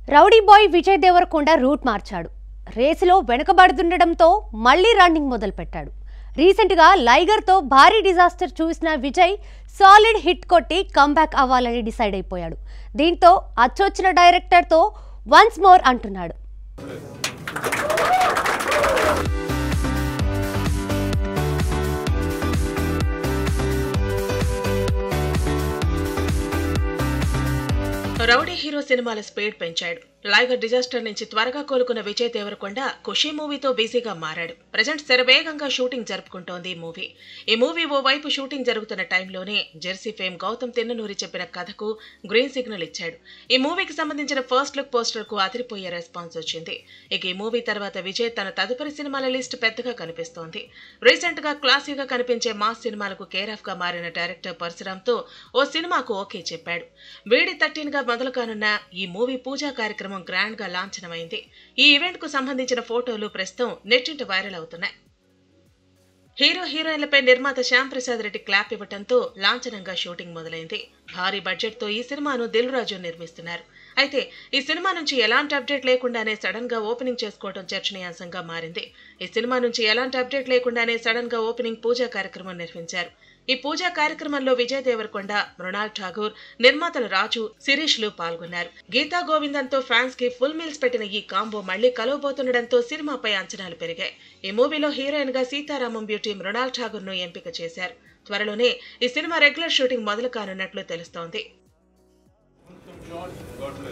Rowdy boy Vijay Deverakonda route మార్చాడు రేసులో వెనుకబడుతుండటంతో మళ్లీ రన్నింగ్ మొదలుపెట్టాడు రీసెంట్గా లైగర్తో భారీ డిజాస్టర్ చూసిన విజయ్ సాలిడ్ హిట్ కొట్టి కంబ్యాక్ అవ్వాలని డిసైడ్ అయిపోయాడు దీంతో అచ్చొచ్చిన డైరెక్టర్తో వన్స్ మోర్ అంటున్నాడు రౌడీ హీరో సినిమాల స్పీడ్ పెంచాడు లైగర్ డిజాస్టర్ నుంచి త్వరగా కోలుకున్న విజయ్ దేవరకొండ ఖుషి మూవీతో బిజీగా మారాడు ప్రజెంట్ శరవేగంగా షూటింగ్ జరుపుకుంటోంది ఈ మూవీ ఈ మూవీ ఓ వైపు షూటింగ్ జరుగుతున్న టైంలోనే జెర్సీ ఫేమ్ గౌతమ్ తిన్ననూరి చెప్పిన కథకు గ్రీన్ సిగ్నల్ ఇచ్చాడు ఈ మూవీకి సంబంధించిన ఫస్ట్ లుక్ పోస్టర్ కు అదిరిపోయే రెస్పాన్స్ వచ్చింది ఇక ఈ మూవీ తర్వాత విజయ్ తన తదుపరి సినిమాల లిస్ట్ పెద్దగా కనిపిస్తోంది రీసెంట్ గా క్లాసీగా కనిపించే మాస్ సినిమాలకు కేర్ ఆఫ్ గా మారిన డైరెక్టర్ పరశురామ్తో ఓ సినిమాకు ఓకే చెప్పాడు వేడి థర్టీన్ గా మొదలు కానున్న ఈ మూవీ పూజా కార్యక్రమం గ్రాండ్ గా లాంఛనమైంది ఈ ఈవెంట్ కు సంబంధించిన ఫోటోలు ప్రస్తుతం నెట్టింట వైరల్ అవుతున్నాయి హీరో హీరోయిన్లపై నిర్మాత శ్యామ్ ప్రసాద్ రెడ్డి క్లాప్ ఇవ్వడంతో లాంఛనంగా షూటింగ్ మొదలైంది భారీ బడ్జెట్ తో ఈ సినిమాను దిల్ రాజు నిర్మిస్తున్నారు అయితే ఈ సినిమా నుంచి ఎలాంటి అప్డేట్ లేకుండానే సడన్ గా ఓపెనింగ్ చేసుకోవడం చర్చనీయాంశంగా మారింది ఈ సినిమా నుంచి ఎలాంటి అప్డేట్ లేకుండానే సడన్ గా ఓపెనింగ్ పూజా కార్యక్రమం నిర్వహించారు ఈ పూజా కార్యక్రమంలో విజయ్ దేవరకొండ మృణాల్ ఠాగూర్ నిర్మాతలు రాజు శిరీష్ లు పాల్గొన్నారు గీతా గోవిందంతో ఫ్యాన్స్ కి ఫుల్ మీల్స్ పెట్టిన ఈ కాంబో మళ్లీ కలవబోతుండటంతో సినిమాపై అంచనాలు పెరిగాయి ఈ మూవీలో హీరోయిన్ గా సీతారామం బ్యూటీ మృణాల్ ఠాగూర్ ను ఎంపిక చేశారు త్వరలోనే ఈ సినిమా రెగ్యులర్ షూటింగ్ మొదలు కానున్నట్లు తెలుస్తోంది George, God bless.